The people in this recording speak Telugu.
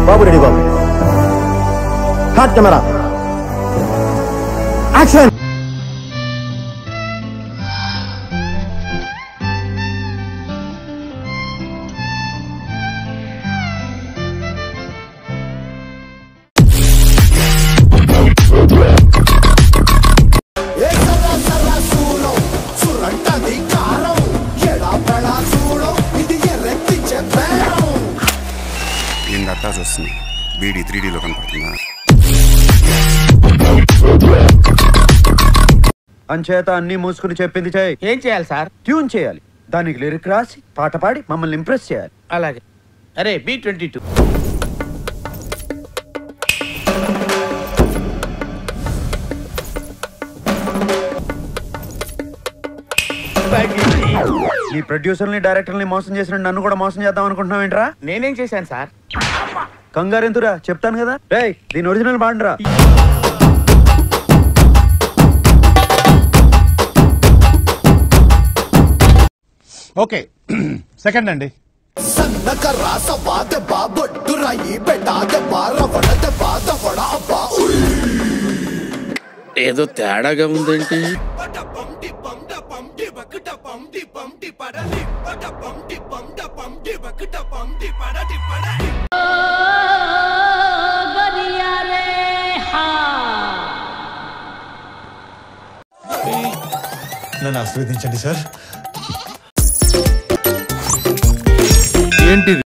బాబు రెడీ బాబు హాట్ కెమెరా యాక్షన్ ఏ సరా సరా సూరం సురంటది కారం ఎడా పెడా చూడం ఇది ఎర్రెత్తించే బేరం ఏంది అట్టా చూస్తుంది బీడీ త్రీ డీలో కనపడుతుందా అంచేత అన్ని మూసుకుని చెప్పింది చేయి ఏం చేయాలి సార్ ట్యూన్ చేయాలి దానికి లిరిక్ రాసి పాట పాడి మమ్మల్ని ఇంప్రెస్ చేయాలి అలాగే అరే బి ట్వంటీ టూ నీ ప్రొడ్యూసర్ని డైరెక్టర్ని మోసం చేసిన నన్ను కూడా మోసం చేద్దాం అనుకుంటున్నావు ఏంట్రా నేనేం చేశాను సార్ కంగారు ఎంతురా చెప్తాను కదా రేయ్ దీని ఒరిజినల్ బాండ్రా ఓకే సెకండ్ అండి సన్నక రాస బాదెబ్బ బొట్టు రాయి పెట్టాదెబ్బ రవణ దెబ్బ దవడ అబ్బ ఏదో తేడాగా ఉందేంటి నన్ను ఆశీర్వదించండి సార్ ఏంటిది